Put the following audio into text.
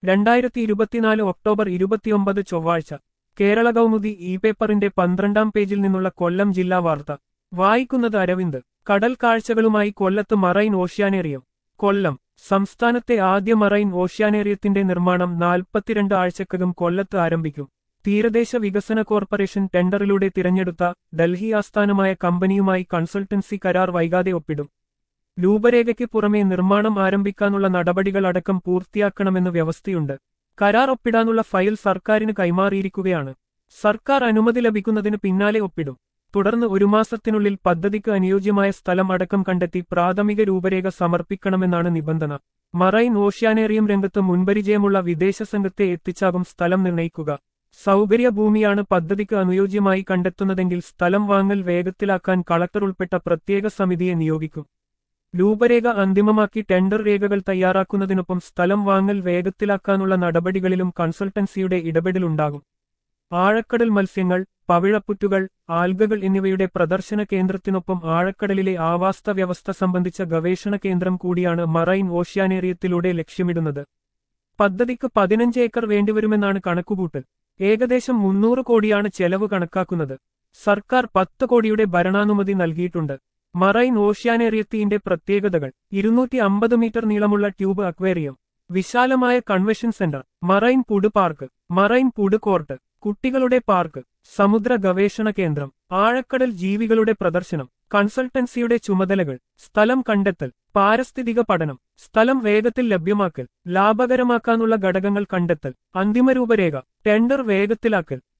രണ്ടായിരത്തി ഇരുപത്തിനാല് ഒക്ടോബർ ഇരുപത്തിയൊമ്പത് ചൊവ്വാഴ്ച കേരള കൗമുദി ഇ പേപ്പറിന്റെ പന്ത്രണ്ടാം പേജിൽ നിന്നുള്ള കൊല്ലം ജില്ലാ വാർത്ത വായിക്കുന്നത് അരവിന്ദ് കടൽ കാഴ്ചകളുമായി കൊല്ലത്ത് മറൈൻ ഓഷ്യാനേറിയം കൊല്ലം സംസ്ഥാനത്തെ ആദ്യ മറൈൻ ഓഷ്യാനേറിയത്തിന്റെ നിർമ്മാണം നാൽപ്പത്തിരണ്ട് ആഴ്ചക്കകം കൊല്ലത്ത് ആരംഭിക്കും തീരദേശ വികസന കോർപ്പറേഷൻ ടെൻഡറിലൂടെ തിരഞ്ഞെടുത്ത ഡൽഹി ആസ്ഥാനമായ കമ്പനിയുമായി കൺസൾട്ടൻസി കരാർ വൈകാതെ ഒപ്പിടും രൂപരേഖയ്ക്ക് പുറമെ നിർമ്മാണം ആരംഭിക്കാനുള്ള നടപടികളടക്കം പൂർത്തിയാക്കണമെന്ന് വ്യവസ്ഥയുണ്ട് കരാർ ഒപ്പിടാനുള്ള ഫയൽ സർക്കാരിന് കൈമാറിയിരിക്കുകയാണ് സർക്കാർ അനുമതി ലഭിക്കുന്നതിന് പിന്നാലെ ഒപ്പിടും തുടർന്ന് ഒരു മാസത്തിനുള്ളിൽ പദ്ധതിക്ക് അനുയോജ്യമായ സ്ഥലം അടക്കം കണ്ടെത്തി പ്രാഥമിക രൂപരേഖ സമർപ്പിക്കണമെന്നാണ് നിബന്ധന മറൈൻ ഓഷ്യാനേറിയം രംഗത്ത് മുൻപരിചയമുള്ള വിദേശ സംഘത്തെ എത്തിച്ചാകും സ്ഥലം നിർണയിക്കുക സൗകര്യ ഭൂമിയാണ് പദ്ധതിക്ക് അനുയോജ്യമായി കണ്ടെത്തുന്നതെങ്കിൽ സ്ഥലം വാങ്ങൽ വേഗത്തിലാക്കാൻ കളക്ടർ ഉൾപ്പെട്ട പ്രത്യേക സമിതിയെ നിയോഗിക്കും രൂപരേഖ അന്തിമമാക്കി ടെൻഡർ രേഖകൾ തയ്യാറാക്കുന്നതിനൊപ്പം സ്ഥലം വാങ്ങൽ വേഗത്തിലാക്കാനുള്ള നടപടികളിലും കൺസൾട്ടൻസിയുടെ ഇടപെടലുണ്ടാകും ആഴക്കടൽ മത്സ്യങ്ങൾ പവിഴപ്പുറ്റുകൾ ആൽഗകൾ എന്നിവയുടെ പ്രദർശന കേന്ദ്രത്തിനൊപ്പം ആഴക്കടലിലെ ആവാസ വ്യവസ്ഥ സംബന്ധിച്ച ഗവേഷണ കേന്ദ്രം കൂടിയാണ് മറൈൻ ഓഷ്യാനേറിയത്തിലൂടെ ലക്ഷ്യമിടുന്നത് പദ്ധതിക്ക് പതിനഞ്ച് ഏക്കർ വേണ്ടിവരുമെന്നാണ് കണക്കുകൂട്ടൽ ഏകദേശം മുന്നൂറ് കോടിയാണ് ചെലവ് കണക്കാക്കുന്നത് സർക്കാർ പത്ത് കോടിയുടെ ഭരണാനുമതി നൽകിയിട്ടുണ്ട് മറൈൻ ഓഷ്യാനേറിയത്തിന്റെ പ്രത്യേകതകൾ ഇരുന്നൂറ്റി അമ്പത് മീറ്റർ നീളമുള്ള ട്യൂബ് അക്വേറിയം വിശാലമായ convention centre marine food park marine food court കുട്ടികളുടെ പാർക്ക് സമുദ്ര ഗവേഷണ കേന്ദ്രം ആഴക്കടൽ ജീവികളുടെ പ്രദർശനം കൺസൾട്ടൻസിയുടെ ചുമതലകൾ സ്ഥലം കണ്ടെത്തൽ പാരിസ്ഥിതിക പഠനം സ്ഥലം വേഗത്തിൽ ലഭ്യമാക്കൽ ലാഭകരമാക്കാനുള്ള ഘടകങ്ങൾ കണ്ടെത്തൽ അന്തിമ രൂപരേഖ ടെൻഡർ വേഗത്തിലാക്കൽ